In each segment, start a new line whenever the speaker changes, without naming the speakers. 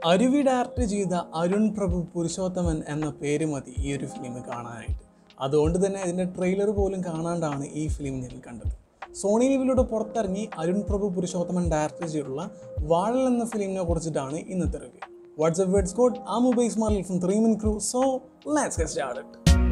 അരുവി ഡയറക്റ്റ് ചെയ്ത അരുൺ പ്രഭു പുരുഷോത്തമൻ എന്ന പേര് മതി ഈ ഒരു ഫിലിം കാണാനായിട്ട് അതുകൊണ്ട് തന്നെ ഇതിൻ്റെ ട്രെയിലർ പോലും കാണാണ്ടാണ് ഈ ഫിലിം ഞാൻ കണ്ടത് സോണി ലിവിലൂടെ പുറത്തിറങ്ങി അരുൺ പ്രഭു പുരുഷോത്തമൻ ഡയറക്റ്റ് ചെയ്തിട്ടുള്ള വാഴൽ എന്ന ഫിലിമിനെ കുറിച്ചിട്ടാണ് ഇന്നത്തെ റിവ്യൂ വാട്സ്ആപ്പ് വേർഡ്സ് കോഡ് ആ mobile smart from three min crew so let's get started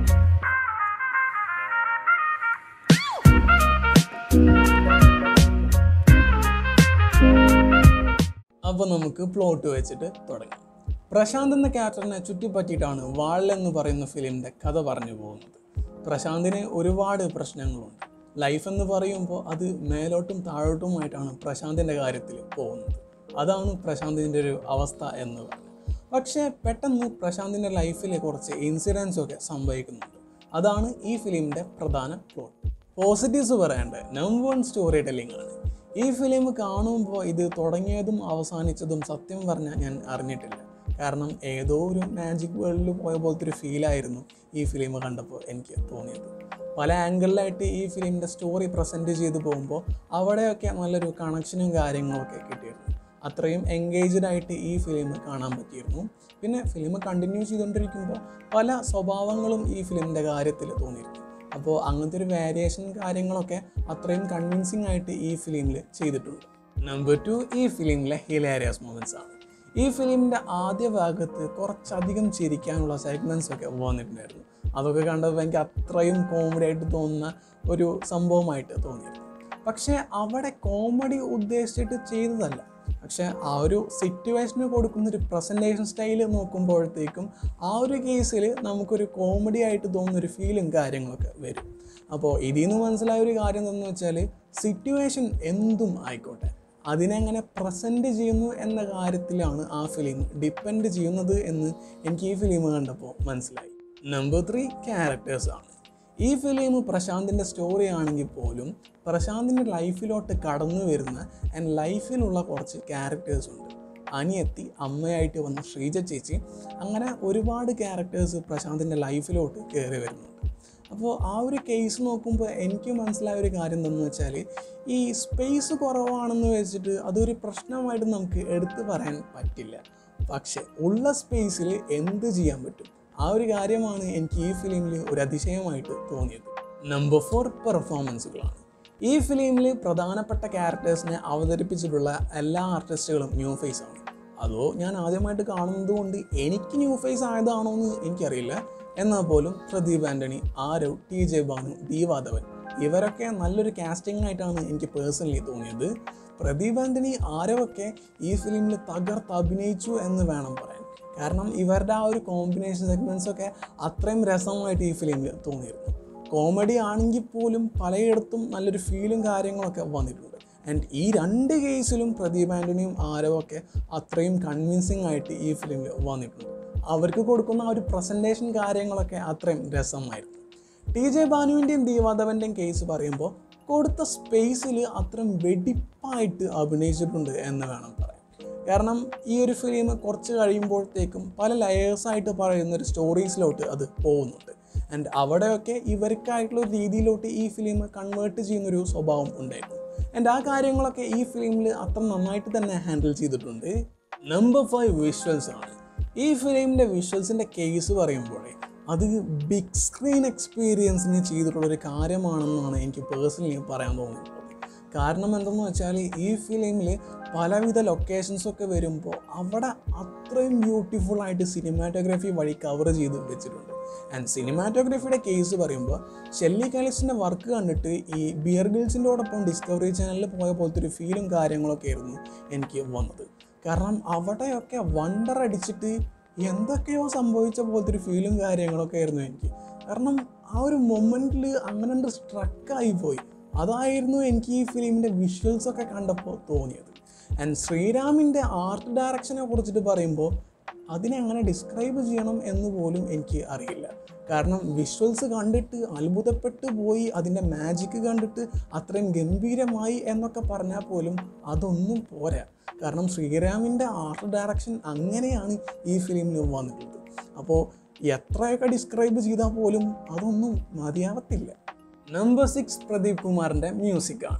അപ്പോൾ നമുക്ക് പ്ലോട്ട് വെച്ചിട്ട് തുടങ്ങാം പ്രശാന്ത് എന്ന ക്യാരക്ടറിനെ ചുറ്റിപ്പറ്റിയിട്ടാണ് വാൾ എന്ന് പറയുന്ന ഫിലിമിൻ്റെ കഥ പറഞ്ഞു പോകുന്നത് പ്രശാന്തിന് ഒരുപാട് പ്രശ്നങ്ങളുണ്ട് ലൈഫ് എന്ന് പറയുമ്പോൾ അത് മേലോട്ടും താഴോട്ടുമായിട്ടാണ് പ്രശാന്തിൻ്റെ കാര്യത്തിൽ പോകുന്നത് അതാണ് പ്രശാന്തിൻ്റെ ഒരു അവസ്ഥ എന്ന് പറയുന്നത് പക്ഷേ പെട്ടെന്ന് പ്രശാന്തിൻ്റെ ലൈഫിൽ കുറച്ച് ഇൻസിഡൻസ് ഒക്കെ സംഭവിക്കുന്നുണ്ട് അതാണ് ഈ ഫിലിമിൻ്റെ പ്രധാന പ്ലോട്ട് പോസിറ്റീവ്സ് പറയേണ്ടത് നമ്പർ വൺ സ്റ്റോറി ടെല്ലിംഗ് ആണ് ഈ ഫിലിം കാണുമ്പോൾ ഇത് തുടങ്ങിയതും അവസാനിച്ചതും സത്യം പറഞ്ഞാൽ ഞാൻ അറിഞ്ഞിട്ടില്ല കാരണം ഏതോ ഒരു മാജിക് വേൾഡിൽ പോയ പോലത്തെ ഒരു ഫീലായിരുന്നു ഈ ഫിലിം കണ്ടപ്പോൾ എനിക്ക് തോന്നിയത് പല ആംഗിളിലായിട്ട് ഈ ഫിലിമിൻ്റെ സ്റ്റോറി പ്രസൻറ്റ് ചെയ്ത് പോകുമ്പോൾ അവിടെയൊക്കെ നല്ലൊരു കണക്ഷനും കാര്യങ്ങളൊക്കെ കിട്ടിയിരുന്നു അത്രയും എൻഗേജ്ഡ് ആയിട്ട് ഈ ഫിലിം കാണാൻ പറ്റിയിരുന്നു പിന്നെ ഫിലിം കണ്ടിന്യൂ ചെയ്തുകൊണ്ടിരിക്കുമ്പോൾ പല സ്വഭാവങ്ങളും ഈ ഫിലിമിൻ്റെ കാര്യത്തിൽ തോന്നിയിരുന്നു അപ്പോൾ അങ്ങനത്തെ ഒരു വേരിയേഷൻ കാര്യങ്ങളൊക്കെ അത്രയും കൺവിൻസിങ് ആയിട്ട് ഈ ഫിലിമിൽ ചെയ്തിട്ടുണ്ട് നമ്പർ ടു ഈ ഫിലിമിലെ ഹിലേരിയസ് മൊമെൻറ്റ്സ് ആണ് ഈ ഫിലിമിൻ്റെ ആദ്യ ഭാഗത്ത് കുറച്ചധികം ചിരിക്കാനുള്ള സെഗ്മെൻറ്റ്സ് ഒക്കെ വന്നിട്ടുണ്ടായിരുന്നു അതൊക്കെ കണ്ടപ്പോൾ എനിക്ക് അത്രയും കോമഡി ആയിട്ട് തോന്നുന്ന ഒരു സംഭവമായിട്ട് തോന്നിയിരുന്നു പക്ഷേ അവിടെ കോമഡി ഉദ്ദേശിച്ചിട്ട് ചെയ്തതല്ല പക്ഷേ ആ ഒരു സിറ്റുവേഷന് കൊടുക്കുന്ന ഒരു പ്രസൻറ്റേഷൻ സ്റ്റൈല് നോക്കുമ്പോഴത്തേക്കും ആ ഒരു കേസിൽ നമുക്കൊരു കോമഡി ആയിട്ട് തോന്നുന്ന ഒരു ഫീലും കാര്യങ്ങളൊക്കെ വരും അപ്പോൾ ഇതിൽ നിന്ന് മനസ്സിലായ ഒരു കാര്യം എന്താണെന്ന് വെച്ചാൽ സിറ്റുവേഷൻ എന്തും ആയിക്കോട്ടെ അതിനെങ്ങനെ പ്രസൻറ്റ് ചെയ്യുന്നു എന്ന കാര്യത്തിലാണ് ആ ഫിലിം ഡിപ്പെൻഡ് ചെയ്യുന്നത് എന്ന് എനിക്ക് ഈ ഫിലിം കണ്ടപ്പോൾ മനസ്സിലായി നമ്പർ ത്രീ ക്യാരക്ടേഴ്സാണ് ഈ ഫിലിം പ്രശാന്തിൻ്റെ സ്റ്റോറി ആണെങ്കിൽ പോലും പ്രശാന്തിൻ്റെ ലൈഫിലോട്ട് കടന്നു വരുന്ന ആൻഡ് ലൈഫിലുള്ള കുറച്ച് ക്യാരക്ടേഴ്സ് ഉണ്ട് അനിയത്തി അമ്മയായിട്ട് വന്ന ശ്രീജ ചേച്ചി അങ്ങനെ ഒരുപാട് ക്യാരക്ടേഴ്സ് പ്രശാന്തിൻ്റെ ലൈഫിലോട്ട് കയറി വരുന്നുണ്ട് അപ്പോൾ ആ ഒരു കേസ് നോക്കുമ്പോൾ എനിക്ക് മനസ്സിലായ ഒരു കാര്യം എന്താണെന്ന് വെച്ചാൽ ഈ സ്പേസ് കുറവാണെന്ന് വെച്ചിട്ട് അതൊരു പ്രശ്നമായിട്ട് നമുക്ക് എടുത്തു പറയാൻ പറ്റില്ല പക്ഷെ ഉള്ള സ്പേസിൽ എന്ത് ചെയ്യാൻ പറ്റും ആ ഒരു കാര്യമാണ് എനിക്ക് ഈ ഫിലിമിൽ ഒരു അതിശയമായിട്ട് തോന്നിയത് നമ്പർ ഫോർ പെർഫോമൻസുകളാണ് ഈ ഫിലിമിൽ പ്രധാനപ്പെട്ട ക്യാരക്ടേഴ്സിനെ അവതരിപ്പിച്ചിട്ടുള്ള എല്ലാ ആർട്ടിസ്റ്റുകളും ന്യൂ ഫേസ് ആണ് അതോ ഞാൻ ആദ്യമായിട്ട് കാണുന്നത് കൊണ്ട് എനിക്ക് ന്യൂ ഫേസ് ആയതാണോ എന്ന് എനിക്കറിയില്ല എന്നാൽ പോലും പ്രദീപ് ആൻ്റണി ആരവ് ടി ജെ ബാനു ദീവാധവൻ ഇവരൊക്കെ നല്ലൊരു കാസ്റ്റിംഗായിട്ടാണ് എനിക്ക് പേഴ്സണലി തോന്നിയത് പ്രദീപ് ആൻ്റണി ആരവൊക്കെ ഈ ഫിലിമിൽ തകർത്ത് അഭിനയിച്ചു എന്ന് വേണം പറയാൻ കാരണം ഇവരുടെ ആ ഒരു കോമ്പിനേഷൻ സെഗ്മെൻറ്റ്സ് ഒക്കെ അത്രയും രസമായിട്ട് ഈ ഫിലിമിൽ തോന്നിയിരുന്നു കോമഡി ആണെങ്കിൽ പോലും പലയിടത്തും നല്ലൊരു ഫീലും കാര്യങ്ങളൊക്കെ വന്നിട്ടുണ്ട് ആൻഡ് ഈ രണ്ട് കേസിലും പ്രദീപ് ആൻ്റണിയും ആരവൊക്കെ അത്രയും കൺവിൻസിങ് ആയിട്ട് ഈ ഫിലിമിൽ വന്നിട്ടുണ്ട് അവർക്ക് കൊടുക്കുന്ന ആ ഒരു പ്രസൻറ്റേഷൻ കാര്യങ്ങളൊക്കെ അത്രയും രസമായിരുന്നു ടി ജെ ബാനുവിൻ്റെയും ദീവാധവൻ്റെയും കേസ് പറയുമ്പോൾ കൊടുത്ത സ്പേസിൽ അത്രയും വെടിപ്പായിട്ട് അഭിനയിച്ചിട്ടുണ്ട് എന്ന് വേണം പറയാൻ കാരണം ഈ ഒരു ഫിലിം കുറച്ച് കഴിയുമ്പോഴത്തേക്കും പല ലെയേഴ്സായിട്ട് പറയുന്ന ഒരു സ്റ്റോറീസിലോട്ട് അത് പോകുന്നുണ്ട് ആൻഡ് അവിടെയൊക്കെ ഇവർക്കായിട്ടുള്ള ഒരു രീതിയിലോട്ട് ഈ ഫിലിം കൺവേർട്ട് ചെയ്യുന്നൊരു സ്വഭാവം ഉണ്ടായിരുന്നു ആൻഡ് ആ കാര്യങ്ങളൊക്കെ ഈ ഫിലിമിൽ അത്ര നന്നായിട്ട് തന്നെ ഹാൻഡിൽ ചെയ്തിട്ടുണ്ട് നമ്പർ ഫൈവ് വിഷ്വൽസ് ആണ് ഈ ഫിലിമിൻ്റെ വിഷ്വൽസിൻ്റെ കേസ് പറയുമ്പോഴേ അത് ബിഗ് സ്ക്രീൻ എക്സ്പീരിയൻസിന് ചെയ്തിട്ടുള്ള ഒരു കാര്യമാണെന്നാണ് എനിക്ക് പേഴ്സണലി പറയാൻ തോന്നിയിട്ടുള്ളത് കാരണം എന്തെന്ന് വെച്ചാൽ ഈ ഫിലിമിൽ പലവിധ ലൊക്കേഷൻസൊക്കെ വരുമ്പോൾ അവിടെ അത്രയും ബ്യൂട്ടിഫുൾ ആയിട്ട് സിനിമാറ്റോഗ്രാഫി വഴി കവർ ചെയ്ത് വെച്ചിട്ടുണ്ട് ആൻഡ് സിനിമാറ്റോഗ്രാഫിയുടെ കേസ് പറയുമ്പോൾ ഷെല്ലി കാലിക്സിൻ്റെ വർക്ക് കണ്ടിട്ട് ഈ ബിയർ ഗിൽസിൻ്റെയോടൊപ്പം ഡിസ്കവറി ചാനലിൽ പോയ പോലത്തെ ഒരു ഫീലും കാര്യങ്ങളൊക്കെ ആയിരുന്നു എനിക്ക് വന്നത് കാരണം അവിടെയൊക്കെ വണ്ടർ അടിച്ചിട്ട് എന്തൊക്കെയോ സംഭവിച്ച പോലത്തെ ഒരു ഫീലും കാര്യങ്ങളൊക്കെ ആയിരുന്നു എനിക്ക് കാരണം ആ ഒരു മൊമെൻറ്റിൽ അങ്ങനെ സ്ട്രക്കായി പോയി അതായിരുന്നു എനിക്ക് ഈ ഫിലിമിൻ്റെ വിഷ്വൽസ് ഒക്കെ കണ്ടപ്പോൾ തോന്നിയത് ആൻഡ് ശ്രീരാമിൻ്റെ ആർട്ട് ഡയറക്ഷനെ കുറിച്ചിട്ട് പറയുമ്പോൾ അതിനെ അങ്ങനെ ഡിസ്ക്രൈബ് ചെയ്യണം എന്ന് പോലും എനിക്ക് അറിയില്ല കാരണം വിഷ്വൽസ് കണ്ടിട്ട് അത്ഭുതപ്പെട്ടു പോയി അതിൻ്റെ മാജിക്ക് കണ്ടിട്ട് അത്രയും ഗംഭീരമായി എന്നൊക്കെ പറഞ്ഞാൽ പോലും അതൊന്നും പോരാ കാരണം ശ്രീരാമിൻ്റെ ആർട്ട് ഡയറക്ഷൻ അങ്ങനെയാണ് ഈ ഫിലിമിൽ വന്നിട്ടുള്ളത് അപ്പോൾ എത്രയൊക്കെ ഡിസ്ക്രൈബ് ചെയ്താൽ പോലും അതൊന്നും മതിയാവത്തില്ല നമ്പർ സിക്സ് പ്രദീപ് കുമാറിൻ്റെ മ്യൂസിക് ആണ്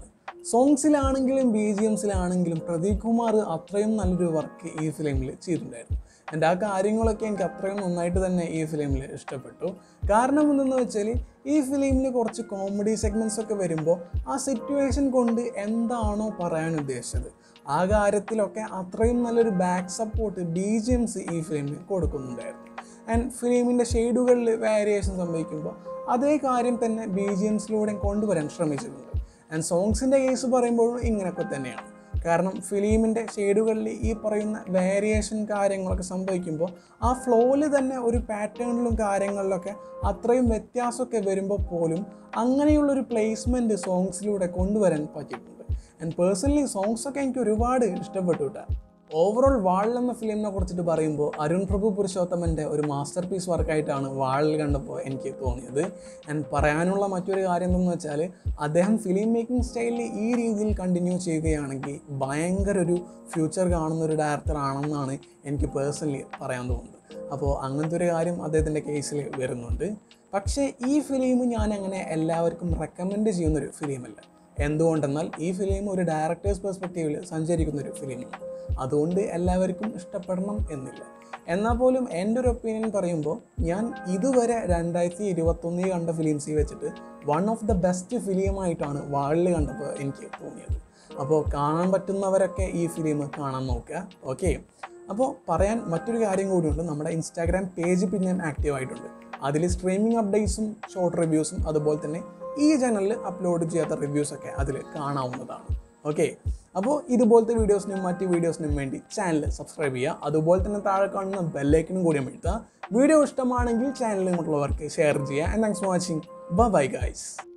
സോങ്സിലാണെങ്കിലും ബി ജി എംസിലാണെങ്കിലും പ്രദീപ് കുമാർ അത്രയും നല്ലൊരു വർക്ക് ഈ ഫിലിമിൽ ചെയ്തിട്ടുണ്ടായിരുന്നു എൻ്റെ ആ കാര്യങ്ങളൊക്കെ എനിക്ക് അത്രയും നന്നായിട്ട് തന്നെ ഈ ഫിലിമിൽ ഇഷ്ടപ്പെട്ടു കാരണം എന്തെന്ന് വെച്ചാൽ ഈ ഫിലിമിൽ കുറച്ച് കോമഡി സെഗ്മെൻറ്റ്സ് ഒക്കെ വരുമ്പോൾ ആ സിറ്റുവേഷൻ കൊണ്ട് എന്താണോ പറയാൻ ഉദ്ദേശിച്ചത് ആ കാര്യത്തിലൊക്കെ അത്രയും നല്ലൊരു back support B G Ms ഈ ഫിലിമിൽ കൊടുക്കുന്നുണ്ടായിരുന്നു ആൻഡ് ഫിലിമിൻ്റെ ഷെയ്ഡുകളിൽ വേരിയേഷൻ സംഭവിക്കുമ്പോൾ അതേ കാര്യം തന്നെ ബി ജി എംസിലൂടെ കൊണ്ടുവരാൻ ശ്രമിച്ചിട്ടുണ്ട് ആൻഡ് സോങ്സിൻ്റെ കേസ് പറയുമ്പോഴും ഇങ്ങനെയൊക്കെ തന്നെയാണ് കാരണം ഫിലിമിൻ്റെ ഷെയ്ഡുകളിൽ ഈ പറയുന്ന വേരിയേഷൻ കാര്യങ്ങളൊക്കെ സംഭവിക്കുമ്പോൾ ആ ഫ്ലോയിൽ തന്നെ ഒരു പാറ്റേണിലും കാര്യങ്ങളിലൊക്കെ അത്രയും വ്യത്യാസമൊക്കെ വരുമ്പോൾ പോലും അങ്ങനെയുള്ളൊരു പ്ലേസ്മെൻറ്റ് സോങ്സിലൂടെ കൊണ്ടുവരാൻ പറ്റിയിട്ടുണ്ട് ആൻഡ് പേഴ്സണലി സോങ്സൊക്കെ എനിക്ക് ഒരുപാട് ഇഷ്ടപ്പെട്ടു കേട്ടോ ഓവറോൾ വാൾ എന്ന ഫിലിമിനെ കുറിച്ചിട്ട് പറയുമ്പോൾ അരുൺ പ്രഭു പുരുഷോത്തമൻ്റെ ഒരു മാസ്റ്റർ പീസ് വർക്കായിട്ടാണ് വാളിൽ കണ്ടപ്പോൾ എനിക്ക് തോന്നിയത് ആൻഡ് പറയാനുള്ള മറ്റൊരു കാര്യം എന്തെന്ന് വെച്ചാൽ അദ്ദേഹം ഫിലിം മേക്കിംഗ് സ്റ്റൈലിൽ ഈ രീതിയിൽ കണ്ടിന്യൂ ചെയ്യുകയാണെങ്കിൽ ഭയങ്കര ഒരു ഫ്യൂച്ചർ കാണുന്ന ഒരു ഡയറക്ടർ ആണെന്നാണ് എനിക്ക് പേഴ്സണലി പറയാൻ തോന്നുന്നത് അപ്പോൾ അങ്ങനത്തെ ഒരു കാര്യം അദ്ദേഹത്തിൻ്റെ കേസിൽ വരുന്നുണ്ട് പക്ഷേ ഈ ഫിലിം ഞാൻ അങ്ങനെ എല്ലാവർക്കും റെക്കമെൻഡ് ചെയ്യുന്നൊരു ഫിലിമല്ല എന്തുകൊണ്ടെന്നാൽ ഈ ഫിലിം ഒരു ഡയറക്ടേഴ്സ് പെർസ്പെക്റ്റീവിൽ സഞ്ചരിക്കുന്ന ഒരു ഫിലിമാണ് അതുകൊണ്ട് എല്ലാവർക്കും ഇഷ്ടപ്പെടണം എന്നില്ല എന്നാൽ പോലും എൻ്റെ ഒരു ഒപ്പീനിയൻ പറയുമ്പോൾ ഞാൻ ഇതുവരെ രണ്ടായിരത്തി ഇരുപത്തൊന്നിൽ കണ്ട ഫിലിംസിൽ വെച്ചിട്ട് വൺ ഓഫ് ദ ബെസ്റ്റ് ഫിലിമായിട്ടാണ് വാളിൽ കണ്ടപ്പോൾ എനിക്ക് തോന്നിയത് അപ്പോൾ കാണാൻ പറ്റുന്നവരൊക്കെ ഈ ഫിലിം കാണാൻ നോക്കുക ഓക്കെ അപ്പോൾ പറയാൻ മറ്റൊരു കാര്യം കൂടിയുണ്ട് നമ്മുടെ ഇൻസ്റ്റാഗ്രാം പേജ് പിന്നെ ആക്റ്റീവ് ആയിട്ടുണ്ട് അതിൽ സ്ട്രീമിംഗ് അപ്ഡേറ്റ്സും ഷോർട്ട് റിവ്യൂസും അതുപോലെ തന്നെ ഈ ചാനലിൽ അപ്ലോഡ് ചെയ്യാത്ത റിവ്യൂസൊക്കെ അതിൽ കാണാവുന്നതാണ് ഓക്കെ അപ്പോൾ ഇതുപോലത്തെ വീഡിയോസിനും മറ്റ് വീഡിയോസിനും വേണ്ടി ചാനൽ സബ്സ്ക്രൈബ് ചെയ്യുക അതുപോലെ തന്നെ താഴെ കാണുന്ന ബെല്ലൈക്കനും കൂടി അമഴ്ത്തുക വീഡിയോ ഇഷ്ടമാണെങ്കിൽ ചാനൽ മറ്റുള്ളവർക്ക് ഷെയർ ചെയ്യുക and thanks for watching bye guys